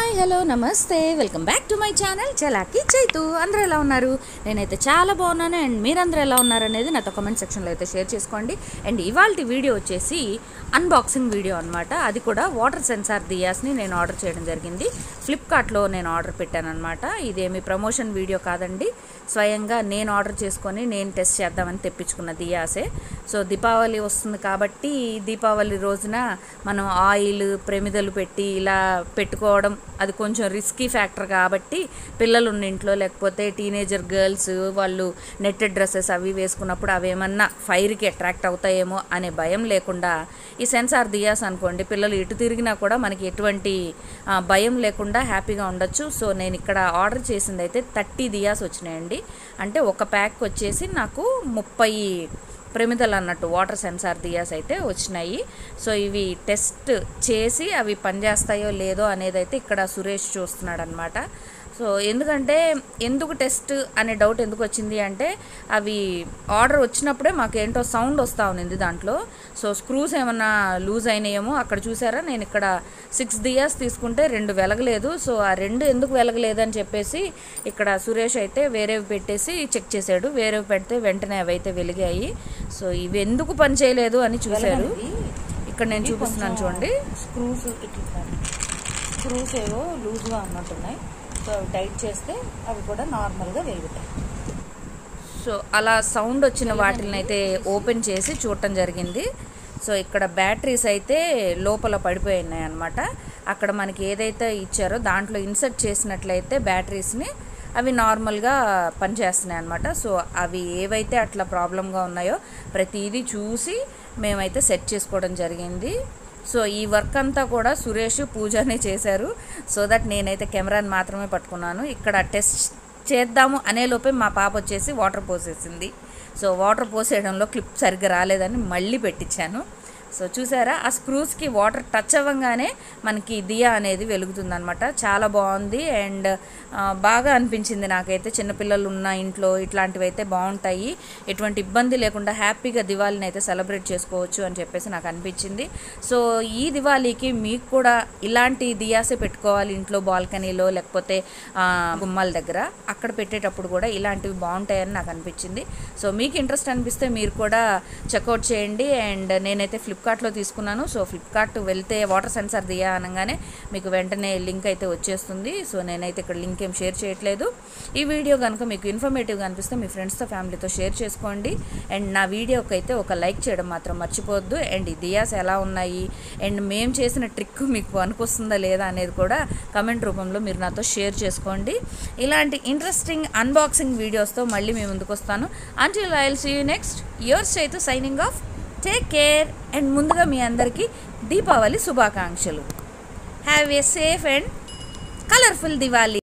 hi hello namaste welcome back to my channel Chalaki Chaitu అందరూ ఎలా ఉన్నారు నేనైతే చాలా బాగున్నాను అండ్ మీరందరూ ఎలా ఉన్నారు అనేది నాతో కమెంట్ సెక్షన్లో అయితే షేర్ చేసుకోండి అండ్ ఇవాళ వీడియో వచ్చేసి అన్బాక్సింగ్ వీడియో అనమాట అది కూడా వాటర్ సెన్సార్ దియాస్ని నేను ఆర్డర్ చేయడం జరిగింది ఫ్లిప్కార్ట్లో నేను ఆర్డర్ పెట్టాను అనమాట ఇదేమి ప్రమోషన్ వీడియో కాదండి స్వయంగా నేను ఆర్డర్ చేసుకొని నేను టెస్ట్ చేద్దామని తెప్పించుకున్న దియాసే సో దీపావళి వస్తుంది కాబట్టి దీపావళి రోజున మనం ఆయిల్ ప్రమిదలు పెట్టి ఇలా పెట్టుకోవడం అది కొంచెం రిస్కీ ఫ్యాక్టర్ కాబట్టి పిల్లలు ఉన్న ఇంట్లో లేకపోతే టీనేజర్ గర్ల్స్ వాళ్ళు నెట్టెడ్ డ్రెస్సెస్ అవి వేసుకున్నప్పుడు అవి ఏమన్నా ఫైర్కి అట్రాక్ట్ అవుతాయేమో అనే భయం లేకుండా ఈ సెన్సార్ దియాస్ అనుకోండి పిల్లలు ఎటు తిరిగినా కూడా మనకి ఎటువంటి ఆ, భయం లేకుండా హ్యాపీగా ఉండొచ్చు సో నేను ఇక్కడ ఆర్డర్ చేసింది అయితే థర్టీ దియాస్ వచ్చినాయండి అంటే ఒక ప్యాక్ వచ్చేసి నాకు ముప్పై ప్రమిదలు అన్నట్టు వాటర్ సెన్సార్ దియాస్ అయితే వచ్చినాయి సో ఇవి టెస్ట్ చేసి అవి పనిచేస్తాయో లేదో అనేది అయితే ఇక్కడ సురేష్ చూస్తున్నాడు అనమాట సో ఎందుకంటే ఎందుకు టెస్ట్ అనే డౌట్ ఎందుకు వచ్చింది అంటే అవి ఆర్డర్ వచ్చినప్పుడే మాకు ఏంటో సౌండ్ వస్తూ ఉంది దాంట్లో సో స్క్రూస్ ఏమన్నా లూజ్ అయినాయేమో అక్కడ చూసారా నేను ఇక్కడ సిక్స్ దియాస్ తీసుకుంటే రెండు వెలగలేదు సో ఆ రెండు ఎందుకు వెలగలేదు అని చెప్పేసి ఇక్కడ సురేష్ అయితే వేరేవి పెట్టేసి చెక్ చేశాడు వేరేవి పెడితే వెంటనే అవి అయితే వెలిగాయి సో ఇవి ఎందుకు పని చేయలేదు అని చూశారు ఇక్కడ నేను చూపిస్తున్నాను చూడండి స్క్రూస్ ఇట్లా స్క్రూస్ ఏవో లూజ్గా ఉన్నట్టున్నాయి సో అవి టైట్ చేస్తే అవి కూడా నార్మల్గా వెలుగుతాయి సో అలా సౌండ్ వచ్చిన వాటిని అయితే ఓపెన్ చేసి చూడటం జరిగింది సో ఇక్కడ బ్యాటరీస్ అయితే లోపల పడిపోయి ఉన్నాయి అనమాట అక్కడ మనకి ఏదైతే ఇచ్చారో దాంట్లో ఇన్సర్ట్ చేసినట్లయితే బ్యాటరీస్ని అవి నార్మల్గా పనిచేస్తున్నాయి అనమాట సో అవి ఏవైతే అట్లా ప్రాబ్లంగా ఉన్నాయో ప్రతిదీ చూసి మేమైతే సెట్ చేసుకోవడం జరిగింది సో ఈ వర్క్ అంతా కూడా సురేష్ పూజనే చేశారు సో దట్ నేనైతే కెమెరాని మాత్రమే పట్టుకున్నాను ఇక్కడ టెస్ట్ చేద్దాము అనే లోపే మా పాప వచ్చేసి వాటర్ పోసేసింది సో వాటర్ పోసేయడంలో క్లిప్ సరిగ్గా రాలేదని మళ్ళీ పెట్టించాను సో చూసారా ఆ స్క్రూస్కి వాటర్ టచ్ అవ్వగానే మనకి దియా అనేది వెలుగుతుందనమాట చాలా బాగుంది అండ్ ఆ, బాగా అనిపించింది నాకైతే చిన్నపిల్లలు ఉన్న ఇంట్లో ఇట్లాంటివి అయితే బాగుంటాయి ఎటువంటి ఇబ్బంది లేకుండా హ్యాపీగా దివాళీని అయితే సెలబ్రేట్ చేసుకోవచ్చు అని చెప్పేసి నాకు అనిపించింది సో ఈ దివాళీకి మీకు కూడా ఇలాంటి దియాసే పెట్టుకోవాలి ఇంట్లో బాల్కనీలో లేకపోతే ఆ, గుమ్మాల దగ్గర అక్కడ పెట్టేటప్పుడు కూడా ఇలాంటివి బాగుంటాయని నాకు అనిపించింది సో మీకు ఇంట్రెస్ట్ అనిపిస్తే మీరు కూడా చెక్అవుట్ చేయండి అండ్ నేనైతే ఫ్లిప్కార్ట్లో తీసుకున్నాను సో ఫ్లిప్కార్ట్ వెళ్తే వాటర్ సెన్సార్ దియా అనగానే మీకు వెంటనే లింక్ అయితే వచ్చేస్తుంది సో నేనైతే ఇక్కడ లింక్ ఏం షేర్ చేయట్లేదు ఈ వీడియో కనుక మీకు ఇన్ఫర్మేటివ్గా అనిపిస్తే మీ ఫ్రెండ్స్తో ఫ్యామిలీతో షేర్ చేసుకోండి అండ్ నా వీడియోకి అయితే ఒక లైక్ చేయడం మాత్రం మర్చిపోవద్దు అండ్ ఈ దియాస్ ఎలా ఉన్నాయి అండ్ మేము చేసిన ట్రిక్ మీకు అనుకొస్తుందా లేదా అనేది కూడా కమెంట్ రూపంలో మీరు నాతో షేర్ చేసుకోండి ఇలాంటి ఇంట్రెస్టింగ్ అన్బాక్సింగ్ వీడియోస్తో మళ్ళీ మీ ముందుకు వస్తాను until I will see you next yours Chaitu signing off take care and ముందుగా మీ అందరికీ దీపావళి శుభాకాంక్షలు have a safe and colourful Diwali